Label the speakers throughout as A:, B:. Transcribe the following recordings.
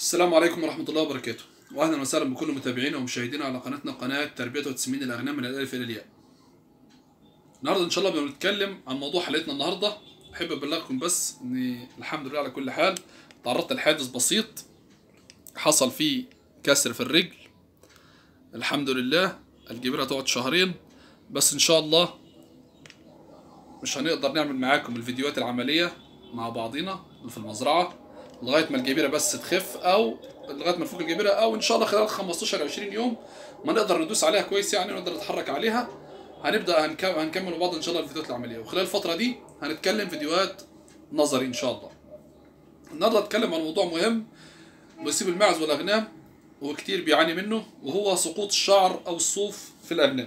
A: السلام عليكم ورحمة الله وبركاته وأهلا وسهلا بكل متابعينا ومشاهدينا على قناتنا قناة تربية وتسمين الأغنام من الألف إلى الياء النهاردة إن شاء الله بنتكلم عن موضوع حلقتنا النهاردة أحب أبلغكم بس إني الحمد لله على كل حال تعرضت لحادث بسيط حصل فيه كسر في الرجل الحمد لله الجبيرة تقعد شهرين بس إن شاء الله مش هنقدر نعمل معاكم الفيديوهات العملية مع بعضينا في المزرعة لغاية ما الجبيرة بس تخف أو لغاية ما نفك الجبيرة أو إن شاء الله خلال 15 20 يوم ما نقدر ندوس عليها كويس يعني ونقدر نتحرك عليها هنبدأ هنك- هنكمل مع بعض إن شاء الله الفيديوهات العملية وخلال الفترة دي هنتكلم فيديوهات نظري إن شاء الله النهارده هتكلم عن موضوع مهم بيصيب الماعز والأغنام وكتير بيعاني منه وهو سقوط الشعر أو الصوف في الأغنام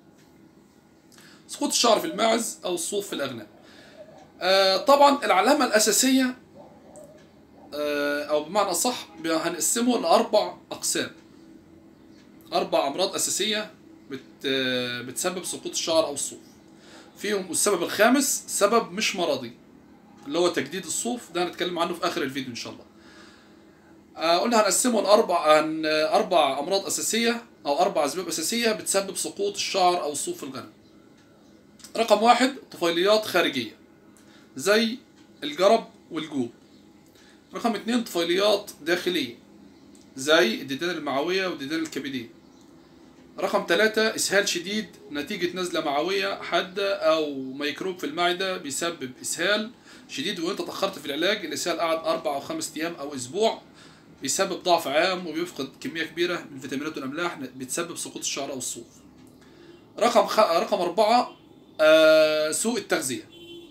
A: سقوط الشعر في الماعز أو الصوف في الأغنام آه طبعا العلامة الأساسية آه أو بمعنى أصح هنقسمه لأربع أقسام أربع أمراض أساسية بت آه، بتسبب سقوط الشعر أو الصوف فيهم السبب الخامس سبب مش مرضي اللي هو تجديد الصوف ده هنتكلم عنه في آخر الفيديو إن شاء الله آه، قلنا هنقسمه لأربع عن آه، أربع أمراض أساسية أو أربع أسباب أساسية بتسبب سقوط الشعر أو الصوف في الغنم رقم واحد طفيليات خارجية زي الجرب والجوب رقم اتنين طفيليات داخلية زي الديدان المعوية والديدان الكبدية رقم ثلاثة إسهال شديد نتيجة نزلة معوية حادة أو ميكروب في المعدة بيسبب إسهال شديد وأنت تأخرت في العلاج الإسهال قعد أربع أو خمس أيام أو أسبوع بيسبب ضعف عام وبيفقد كمية كبيرة من الفيتامينات والأملاح بتسبب سقوط الشعر أو الصوف رقم خ... رقم أربعة آه... سوء التغذية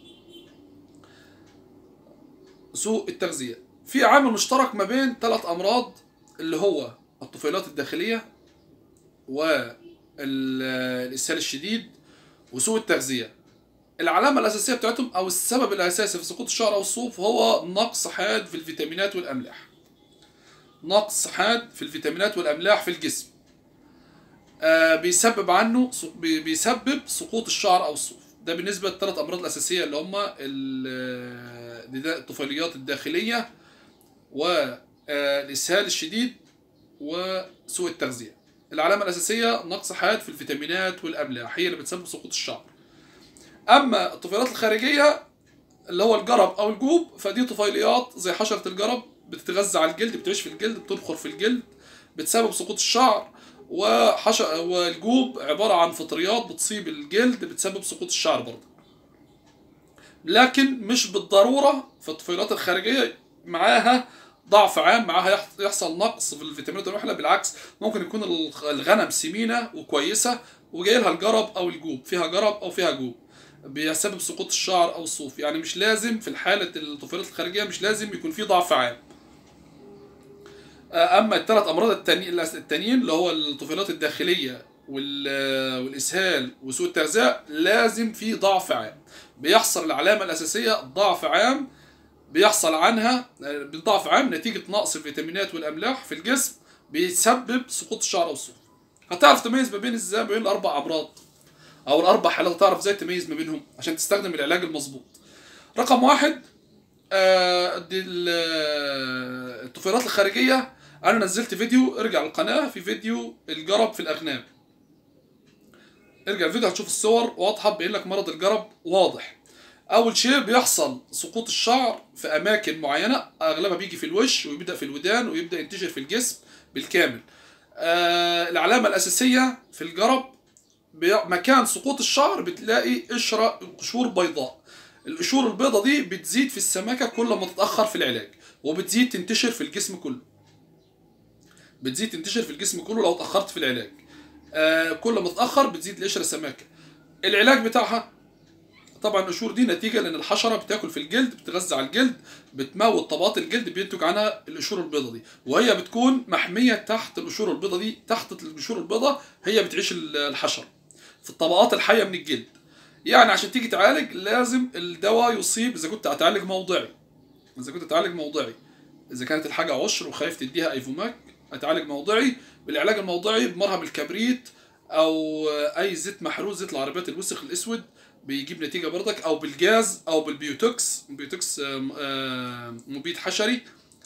A: سوء التغذية في عامل مشترك ما بين ثلاث أمراض اللي هو الطفيلات الداخلية والإسهال الشديد وسوء التغذية العلامة الأساسية بتاعتهم أو السبب الأساسي في سقوط الشعر أو الصوف هو نقص حاد في الفيتامينات والأملاح نقص حاد في الفيتامينات والأملاح في الجسم آه بيسبب عنه سق- بي- بيسبب سقوط الشعر أو الصوف ده بالنسبة للثلاث أمراض الأساسية اللي هما ال- آه، الطفيليات الداخلية والإسهال الشديد وسوء التغذية العلامة الأساسية نقص حاد في الفيتامينات والأملاح هي اللي بتسبب سقوط الشعر أما الطفيلات الخارجية اللي هو الجرب أو الجوب فدي طفيليات زي حشرة الجرب بتتغذى على الجلد بتعيش في الجلد بتنخر في الجلد بتسبب سقوط الشعر وحش... والجوب عبارة عن فطريات بتصيب الجلد بتسبب سقوط الشعر برضه لكن مش بالضرورة في الطفيلات الخارجية معاها ضعف عام معاها يح- يحصل نقص في الفيتامينات والمحلى بالعكس ممكن يكون الغ- الغنم سمينة وكويسة وجاي لها الجرب أو الجوب فيها جرب أو فيها جوب بيسبب سقوط الشعر أو الصوف يعني مش لازم في الحالة الطفيلات الخارجية مش لازم يكون في ضعف عام اما الثلاث امراض التاني- التانيين اللي هو الطفيلات الداخليه وال- والاسهال وسوء التغذيه لازم في ضعف عام بيحصل العلامه الاساسيه ضعف عام بيحصل عنها بضعف عام نتيجه نقص الفيتامينات والاملاح في الجسم بيسبب سقوط الشعر او الصوف هتعرف تميز ما بين ازاي ما بين الاربع امراض او الاربع حالات تعرف ازاي تميز ما بينهم عشان تستخدم العلاج المظبوط رقم واحد آه، دي ال- آه، الطفيلات الخارجية أنا نزلت فيديو ارجع القناة في فيديو الجرب في الأغنام ارجع الفيديو هتشوف الصور واضحة بيقول لك مرض الجرب واضح أول شيء بيحصل سقوط الشعر في أماكن معينة أغلبها بيجي في الوش ويبدأ في الودان ويبدأ ينتشر في الجسم بالكامل آه العلامة الأساسية في الجرب بي- مكان سقوط الشعر بتلاقي قشرة قشور بيضاء القشور البيضاء دي بتزيد في السماكة كل ما تتأخر في العلاج وبتزيد تنتشر في الجسم كله بتزيد تنتشر في الجسم كله لو اتأخرت في العلاج آه كل ما تتأخر بتزيد القشرة سماكة العلاج بتاعها طبعا القشور دي نتيجة لأن الحشرة بتاكل في الجلد بتغذى على الجلد بتموت طبقات الجلد بينتج عنها القشور البيضاء دي وهي بتكون محمية تحت القشور البيضاء دي تحت القشور البيضاء هي بتعيش ال- الحشرة في الطبقات الحية من الجلد يعني عشان تيجي تعالج لازم الدواء يصيب إذا كنت هتعالج موضعي إذا كنت هتعالج موضعي إذا كانت الحاجة عشر وخايف تديها أيفوماك هتعالج موضعي بالعلاج الموضعي بمرهم الكبريت أو أي زيت محروق زيت العربيات الوسخ الأسود بيجيب نتيجة برضك أو بالجاز أو بالبيوتوكس بيوتوكس آم، آم، مبيد حشري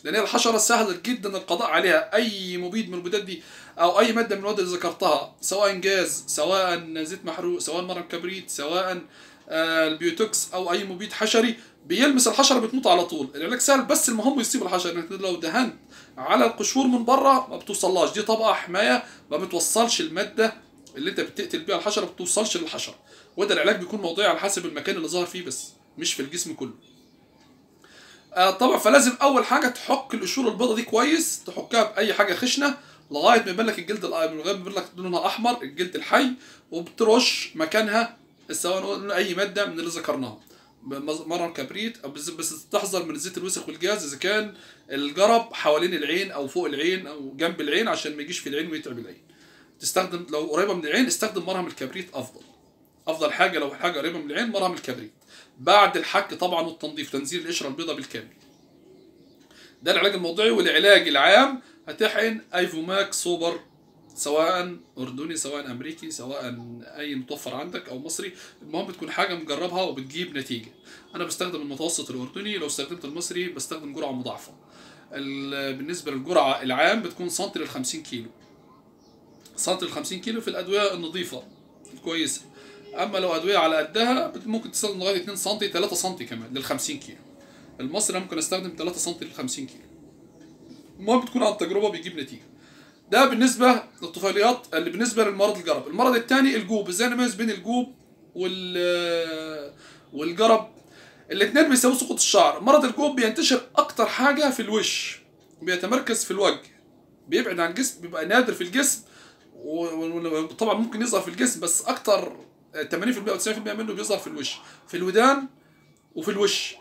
A: لان هي الحشره سهل جدا القضاء عليها اي مبيد من المبيدات دي او اي ماده من المواد اللي ذكرتها سواء جاز سواء زيت محروق سواء مرهم كبريت سواء آه، البيوتوكس او اي مبيد حشري بيلمس الحشره بتموت على طول العلاج سهل بس المهم يصيب الحشره انك لو دهنت على القشور من بره ما بتوصلهاش دي طبقه حمايه ما بتوصلش الماده اللي انت بتقتل بيها الحشره ما بتوصلش للحشره وده العلاج بيكون موضعي على حسب المكان اللي ظهر فيه بس مش في الجسم كله آه طبعا فلازم اول حاجه تحك القشور البيضاء دي كويس تحكها باي حاجه خشنه لغايه ما يبان لك الجلد الأ- لغايه ما يبان لك لونها احمر الجلد الحي وبترش مكانها سواء اي ماده من اللي ذكرناها مرهم كبريت أو بس بس تحذر من الزيت الوسخ والجاز اذا كان الجرب حوالين العين او فوق العين او جنب العين عشان ما يجيش في العين ويتعب العين تستخدم لو قريبه من العين استخدم مرهم الكبريت افضل افضل حاجه لو حاجه قريبه من العين مرهم الكبريت بعد الحك طبعا والتنظيف تنزيل القشره البيضاء بالكامل ده العلاج الموضعي والعلاج العام هتحقن ايفوماك سوبر سواء اردني سواء امريكي سواء اي متوفر عندك او مصري المهم تكون حاجه مجربها وبتجيب نتيجه انا بستخدم المتوسط الاردني لو استخدمت المصري بستخدم جرعه مضاعفه ال- بالنسبه للجرعه العام بتكون سنتي لل 50 كيلو سنتي لل 50 كيلو في الادويه النظيفه الكويسه اما لو ادويه على قدها بت- ممكن تستخدم لغايه 2 سم 3 سم كمان لل 50 كيلو المصري أنا ممكن استخدم 3 سم لل 50 كيلو المهم بتكون عن تجربه بيجيب نتيجه ده بالنسبه للطفيليات اللي بالنسبه للمرض الجرب المرض الثاني الجوب ازاي نميز بين الجوب وال والجرب الاثنين بيسببوا سقوط الشعر مرض الجوب بينتشر اكتر حاجه في الوش بيتمركز في الوجه بيبعد عن الجسم بيبقى نادر في الجسم وطبعا ممكن يظهر في الجسم بس اكتر 80% او 90% منه بيظهر في الوش في الودان وفي الوش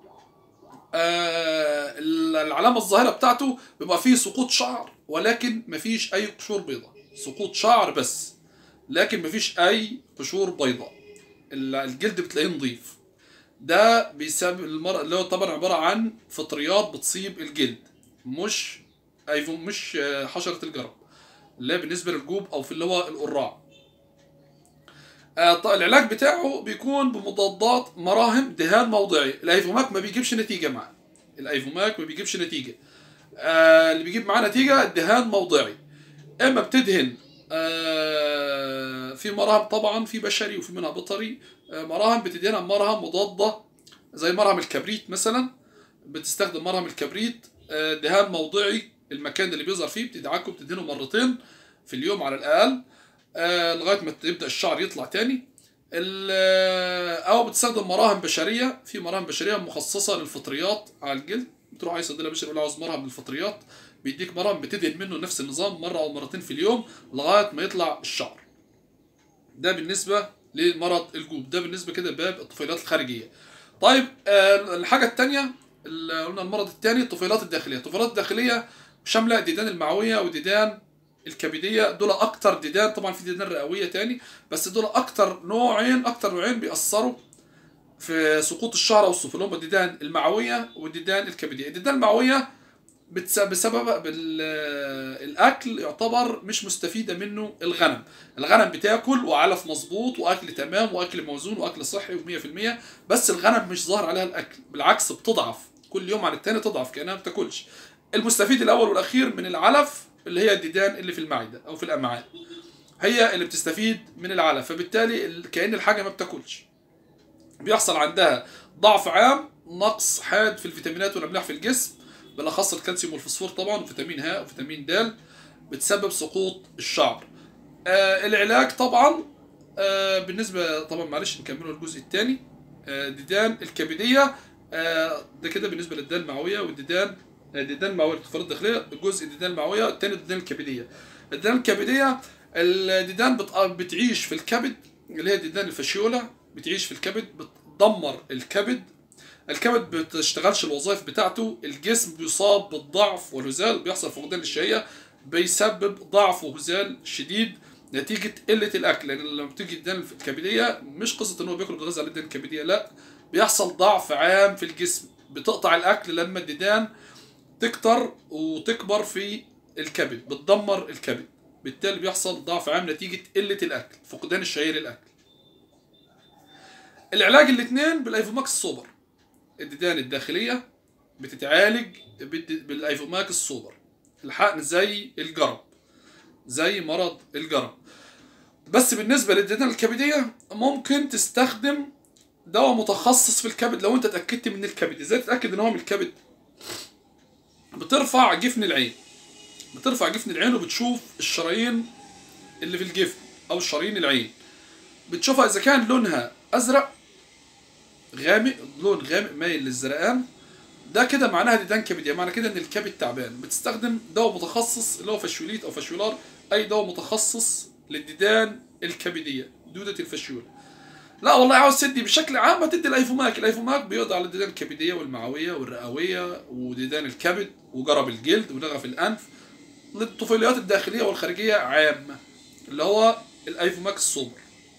A: آه العلامه الظاهره بتاعته بيبقى فيه سقوط شعر ولكن مفيش اي قشور بيضاء سقوط شعر بس لكن مفيش اي قشور بيضاء ال- الجلد بتلاقيه نظيف ده بسبب المرض اللي هو طبعا عباره عن فطريات بتصيب الجلد مش ايفون مش آه، حشره الجرب اللي هي بالنسبه للجوب او في اللي هو القراع آه، ط- العلاج بتاعه بيكون بمضادات مراهم دهان موضعي الايفوماك ما بيجيبش نتيجه معاه الايفوماك ما بيجيبش نتيجه آه اللي بيجيب معاه نتيجه دهان موضعي اما بتدهن آه في مراهم طبعا في بشري وفي منها بيطري آه مراهم بتدهنها مراهم مضاده زي مرهم الكبريت مثلا بتستخدم مرهم الكبريت آه دهان موضعي المكان اللي بيظهر فيه بتدعكه بتدهنه مرتين في اليوم على الاقل آه لغايه ما تبدا الشعر يطلع تاني ال- او بتستخدم مراهم بشريه في مراهم بشريه مخصصه للفطريات على الجلد بتروح اي صيدليه بشري يقول له عاوز مرهم للفطريات بيديك مرهم بتدهن منه نفس النظام مره او مرتين في اليوم لغايه ما يطلع الشعر ده بالنسبه لمرض الجوب ده بالنسبه كده باب الطفيلات الخارجيه طيب آه، الحاجه الثانيه قلنا المرض الثاني الطفيلات الداخليه الطفيلات الداخليه شامله الديدان المعويه والديدان الكبديه دول اكتر ديدان طبعا في ديدان رئويه تاني بس دول اكتر نوعين اكتر نوعين بيأثروا في سقوط الشعر والصوف اللي هم الديدان المعويه والديدان الكبديه الديدان المعويه بتس- بسبب بال- الاكل يعتبر مش مستفيده منه الغنم الغنم بتاكل وعلف مظبوط واكل تمام واكل موزون واكل صحي و100% بس الغنم مش ظاهر عليها الاكل بالعكس بتضعف كل يوم عن التاني تضعف كانها ما بتاكلش المستفيد الاول والاخير من العلف اللي هي الديدان اللي في المعده او في الامعاء هي اللي بتستفيد من العلف فبالتالي ال- كأن الحاجه ما بتاكلش بيحصل عندها ضعف عام نقص حاد في الفيتامينات والاملاح في الجسم بالاخص الكالسيوم والفوسفور طبعا وفيتامين ه وفيتامين د بتسبب سقوط الشعر آه العلاج طبعا آه بالنسبه طبعا معلش نكمله الجزء الثاني آه ديدان الكبديه آه ده كده بالنسبه للديدان المعويه والديدان آه، الديدان المعويه الطفيلات الداخليه الجزء الديدان المعويه الثاني الديدان الكبديه الديدان الكبديه الديدان بت- بتعيش في الكبد اللي هي ديدان الفاشيولا بتعيش في الكبد بتدمر الكبد الكبد بتشتغلش الوظائف بتاعته الجسم بيصاب بالضعف والهزال بيحصل فقدان للشهية بيسبب ضعف وهزال شديد نتيجة قلة الأكل لأن لما بتيجي الدهن الكبدية مش قصة إن هو بياكل بيتغذى على الدهن الكبدية لا بيحصل ضعف عام في الجسم بتقطع الأكل لما الديدان تكتر وتكبر في الكبد بتدمر الكبد بالتالي بيحصل ضعف عام نتيجة قلة الأكل فقدان الشهية للأكل العلاج الاثنين بالايفوماكس سوبر الديدان الداخلية بتتعالج بالد- بالايفوماك السوبر الحقن زي الجرب زي مرض الجرب بس بالنسبه للديدان الكبديه ممكن تستخدم دواء متخصص في الكبد لو انت اتاكدت من الكبد ازاي تتاكد ان هو من الكبد بترفع جفن العين بترفع جفن العين وبتشوف الشرايين اللي في الجفن او شرايين العين بتشوفها اذا كان لونها ازرق غامق لون غامق مايل للزرقان ده كده معناها ديدان كبديه معنى كده ان الكبد تعبان بتستخدم دواء متخصص اللي هو فاشيوليت او فاشيولار اي دواء متخصص للديدان الكبديه دوده الفاشيول لا والله عاوز تدي بشكل عام ما تدي الايفوماك الايفوماك بيقضي على الديدان الكبديه والمعويه والرئويه وديدان الكبد وجرب الجلد ونغف الانف للطفيليات الداخليه والخارجيه عامه اللي هو الايفوماك السوبر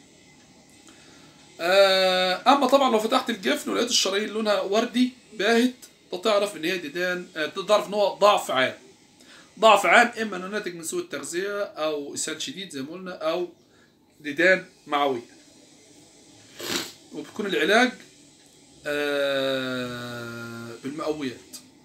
A: آه، اما طبعا لو فتحت الجفن ولقيت الشرايين لونها وردي باهت تعرف ان هي ديدان آه، تعرف ان هو ضعف عام ضعف عام اما انه ناتج من سوء التغذيه او اسهال شديد زي ما قلنا او ديدان معويه وبيكون العلاج آه، بالمقويات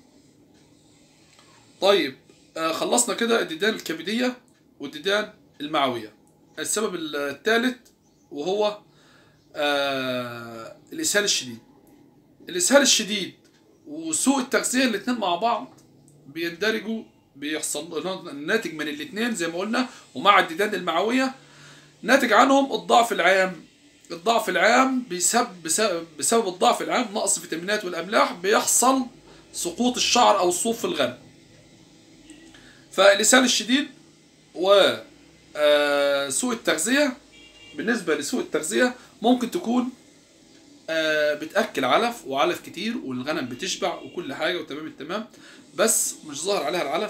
A: طيب آه، خلصنا كده الديدان الكبديه والديدان المعويه السبب الثالث وهو آه الاسهال الشديد الاسهال الشديد وسوء التغذيه الاثنين مع بعض بيندرجوا بيحصل ناتج من الاثنين زي ما قلنا ومع الديدان المعويه ناتج عنهم الضعف العام الضعف العام بسبب بسبب, بسبب الضعف العام نقص الفيتامينات والاملاح بيحصل سقوط الشعر او الصوف في الغنم فالاسهال الشديد و آه، سوء التغذيه بالنسبه لسوء التغذيه ممكن تكون آه، بتاكل علف وعلف كتير والغنم بتشبع وكل حاجه وتمام التمام بس مش ظاهر عليها العلف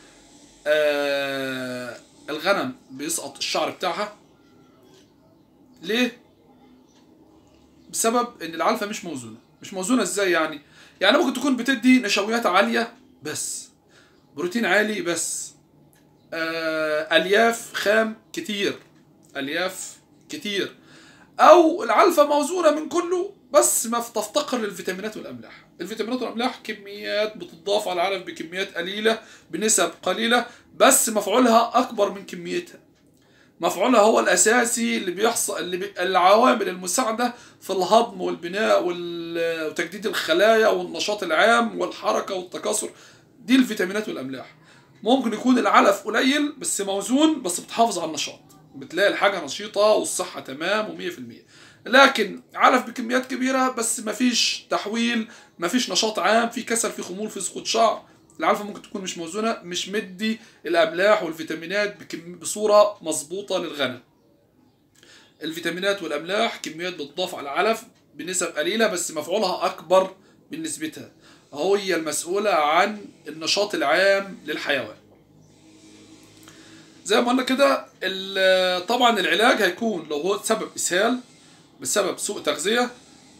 A: آه، الغنم بيسقط الشعر بتاعها ليه بسبب ان العلفه مش موزونه مش موزونه ازاي يعني يعني ممكن تكون بتدي نشويات عاليه بس بروتين عالي بس آه، الياف خام كتير الياف كتير او العلفه موزونه من كله بس ما تفتقر للفيتامينات والاملاح الفيتامينات والاملاح كميات بتضاف على العلف بكميات قليله بنسب قليله بس مفعولها اكبر من كميتها مفعولها هو الاساسي اللي بيحصل اللي بي... العوامل المساعده في الهضم والبناء وال... وتجديد الخلايا والنشاط العام والحركه والتكاثر دي الفيتامينات والاملاح ممكن يكون العلف قليل بس موزون بس بتحافظ على النشاط بتلاقي الحاجه نشيطه والصحه تمام و100% لكن علف بكميات كبيره بس مفيش تحويل مفيش نشاط عام في كسل في خمول في سقوط شعر العلفه ممكن تكون مش موزونه مش مدي الاملاح والفيتامينات بكم بصوره مظبوطه للغنم الفيتامينات والاملاح كميات بتضاف على العلف بنسب قليله بس مفعولها اكبر من نسبتها هي المسؤوله عن النشاط العام للحيوان زي ما قلنا كده ال- طبعا العلاج هيكون لو هو سبب اسهال بسبب سوء تغذيه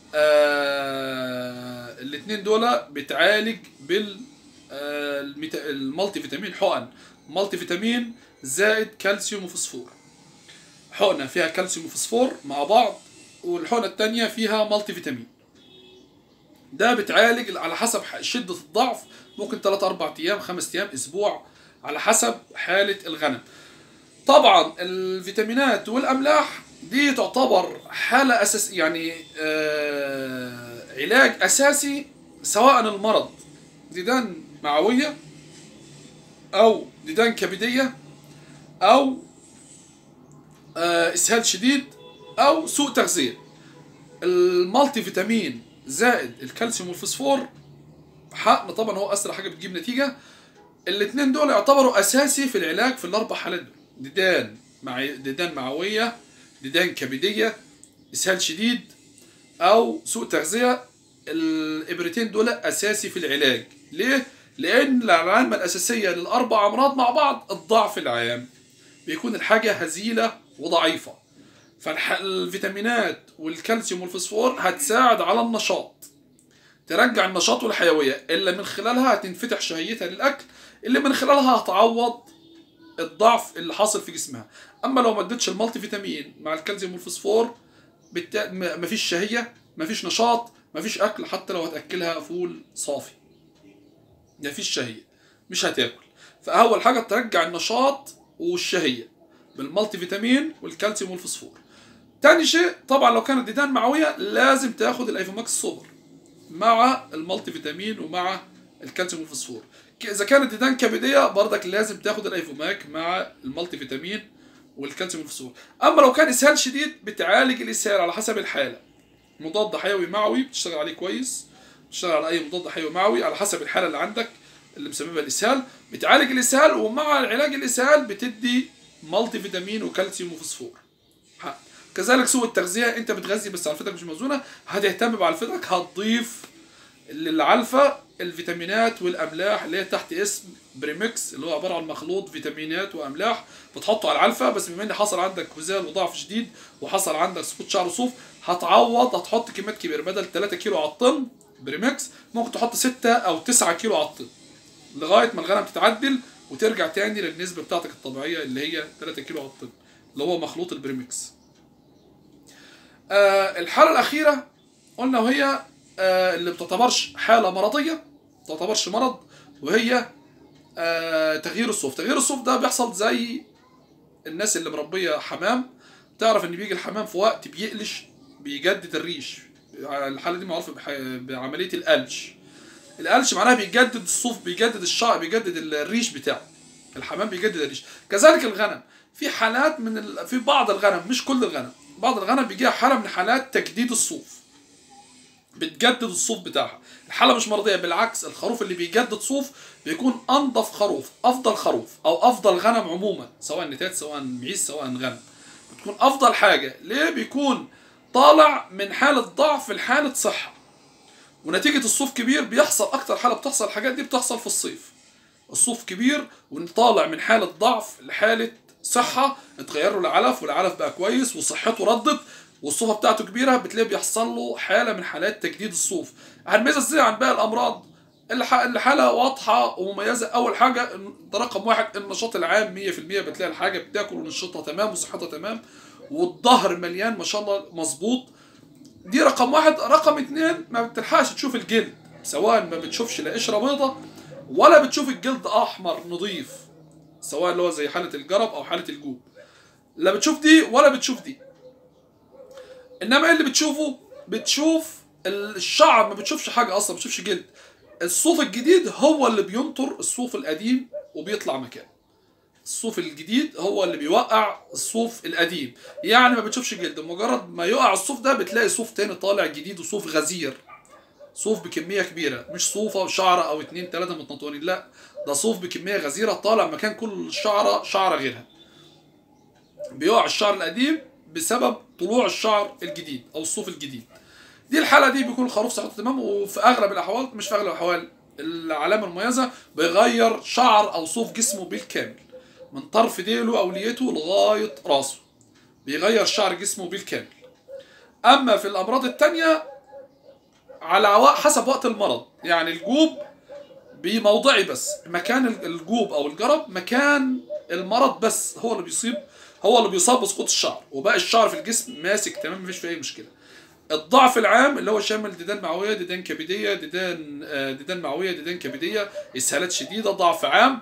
A: آه الاثنين دول بتعالج بال آه، الميتا- المالتي فيتامين حقن مالتي فيتامين زائد كالسيوم وفوسفور حقنه فيها كالسيوم وفوسفور مع بعض والحقنه الثانيه فيها مالتي فيتامين ده بتعالج على حسب ح- شده الضعف ممكن 3 4 ايام 5 ايام اسبوع على حسب حاله الغنم طبعا الفيتامينات والاملاح دي تعتبر حاله اساس يعني آه علاج اساسي سواء المرض ديدان معويه او ديدان كبديه او آه اسهال شديد او سوء تغذيه المالتي فيتامين زائد الكالسيوم والفوسفور حقن طبعا هو اسرع حاجه بتجيب نتيجه الاثنين دول يعتبروا اساسي في العلاج في الاربع حالات دول ديدان مع ديدان معويه ديدان كبديه اسهال شديد او سوء تغذيه الابرتين دول اساسي في العلاج ليه لان العلامه الاساسيه للاربع امراض مع بعض الضعف العام بيكون الحاجه هزيله وضعيفه فالفيتامينات والكالسيوم والفوسفور هتساعد على النشاط ترجع النشاط والحيويه اللي من خلالها هتنفتح شهيتها للاكل اللي من خلالها هتعوض الضعف اللي حاصل في جسمها اما لو ما اديتش المالتي فيتامين مع الكالسيوم والفوسفور بالتا... م- مفيش شهيه مفيش نشاط مفيش اكل حتى لو هتاكلها فول صافي مفيش شهيه مش هتاكل فاول حاجه ترجع النشاط والشهيه بالمالتي فيتامين والكالسيوم والفوسفور تاني شيء طبعا لو كانت ديدان معويه لازم تاخد الايفوماكس سوبر مع المالتي فيتامين ومع الكالسيوم والفوسفور ك- اذا كانت ديدان كبديه برضك لازم تاخد الايفوماك مع المالتي فيتامين والكالسيوم والفوسفور اما لو كان اسهال شديد بتعالج الاسهال على حسب الحاله مضاد حيوي معوي بتشتغل عليه كويس بتشتغل على اي مضاد حيوي معوي على حسب الحاله اللي عندك اللي مسببه الاسهال بتعالج الاسهال ومع علاج الاسهال بتدي مالتي فيتامين وكالسيوم وفوسفور ح- كذلك سوء التغذيه انت بتغذي بس علفتك مش موزونه هتهتم بعلفتك هتضيف للعلفه الفيتامينات والاملاح اللي هي تحت اسم بريمكس اللي هو عباره عن مخلوط فيتامينات واملاح بتحطه على العلفه بس بما ان حصل عندك هزال وضعف شديد وحصل عندك سقوط شعر وصوف هتعوض هتحط كميات كبيره بدل 3 كيلو على الطن بريمكس ممكن تحط 6 او 9 كيلو على الطن لغايه ما الغنم تتعدل وترجع تاني للنسبه بتاعتك الطبيعيه اللي هي 3 كيلو على الطن اللي هو مخلوط البريمكس آه الحاله الاخيره قلنا وهي آه اللي بتعتبرش حاله مرضيه تعتبرش مرض وهي آه تغيير الصوف تغيير الصوف ده بيحصل زي الناس اللي مربيه حمام تعرف ان بيجي الحمام في وقت بيقلش بيجدد الريش الحاله دي معروفه بح- بعمليه القلش القلش معناها بيجدد الصوف بيجدد الشعر بيجدد الريش بتاعه الحمام بيجدد الريش كذلك الغنم في حالات من ال... في بعض الغنم مش كل الغنم بعض الغنم بيجيها حاله من حالات تجديد الصوف بتجدد الصوف بتاعها الحاله مش مرضيه بالعكس الخروف اللي بيجدد صوف بيكون انظف خروف افضل خروف او افضل غنم عموما سواء نتات سواء معيز سواء غنم بتكون افضل حاجه ليه بيكون طالع من حاله ضعف لحاله صحه ونتيجه الصوف كبير بيحصل اكتر حاله بتحصل الحاجات دي بتحصل في الصيف الصوف كبير وطالع من حاله ضعف لحاله صحه اتغير له العلف والعلف بقى كويس وصحته ردت والصوفه بتاعته كبيره بتلاقيه بيحصل له حاله من حالات تجديد الصوف هنميزها ازاي عن باقي الامراض الح- الحاله واضحه ومميزه اول حاجه ده رقم واحد النشاط العام 100% بتلاقي الحاجه بتاكل ونشاطها تمام وصحتها تمام والظهر مليان ما شاء الله مظبوط دي رقم واحد رقم اتنين ما بتلحقش تشوف الجلد سواء ما بتشوفش لا قشره بيضه ولا بتشوف الجلد احمر نظيف سواء اللي هو زي حاله الجرب او حاله الجوب لا بتشوف دي ولا بتشوف دي انما ايه اللي بتشوفه بتشوف الشعر ما بتشوفش حاجه اصلا ما بتشوفش جلد الصوف الجديد هو اللي بينطر الصوف القديم وبيطلع مكانه الصوف الجديد هو اللي بيوقع الصوف القديم يعني ما بتشوفش جلد مجرد ما يقع الصوف ده بتلاقي صوف تاني طالع جديد وصوف غزير صوف بكميه كبيره مش صوفه وشعره او اتنين تلاته متنطورين لا ده صوف بكميه غزيره طالع مكان كل شعره شعره غيرها بيقع الشعر القديم بسبب طلوع الشعر الجديد او الصوف الجديد دي الحاله دي بيكون الخروف صحته تمام وفي اغلب الاحوال مش في اغلب الاحوال العلامه المميزه بيغير شعر او صوف جسمه بالكامل من طرف ديله او ليته لغايه راسه بيغير شعر جسمه بالكامل اما في الامراض التانية على عوا- حسب وقت المرض يعني الجوب بموضعي بس مكان الجوب او الجرب مكان المرض بس هو اللي بيصيب هو اللي بيصاب بسقوط الشعر وباقي الشعر في الجسم ماسك تمام مفيش فيه اي مشكله الضعف العام اللي هو شامل ديدان معويه ديدان كبديه ديدان آه، ديدان معويه ديدان كبديه اسهالات شديده ضعف عام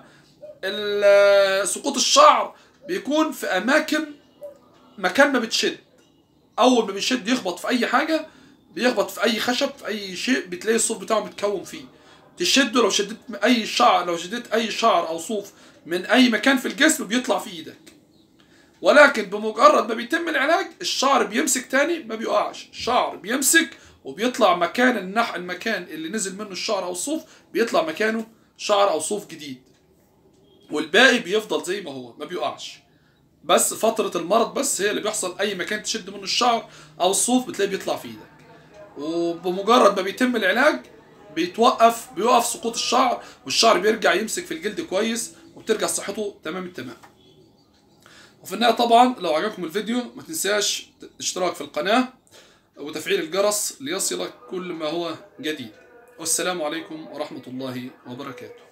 A: ال- سقوط الشعر بيكون في اماكن مكان ما بتشد اول ما بيشد يخبط في اي حاجه بيخبط في اي خشب في اي شيء بتلاقي الصوف بتاعه متكون فيه تشده لو شديت اي شعر لو شديت اي شعر او صوف من اي مكان في الجسم بيطلع في ايدك ولكن بمجرد ما بيتم العلاج الشعر بيمسك تاني ما بيقعش الشعر بيمسك وبيطلع مكان النح المكان اللي نزل منه الشعر او الصوف بيطلع مكانه شعر او صوف جديد والباقي بيفضل زي ما هو ما بيقعش بس فترة المرض بس هي اللي بيحصل أي مكان تشد منه الشعر أو الصوف بتلاقيه بيطلع في إيدك وبمجرد ما بيتم العلاج بيتوقف بيوقف سقوط الشعر والشعر بيرجع يمسك في الجلد كويس وبترجع صحته تمام التمام وفي النهاية طبعا لو عجبكم الفيديو ما تنساش الاشتراك في القناة وتفعيل الجرس ليصلك كل ما هو جديد والسلام عليكم ورحمة الله وبركاته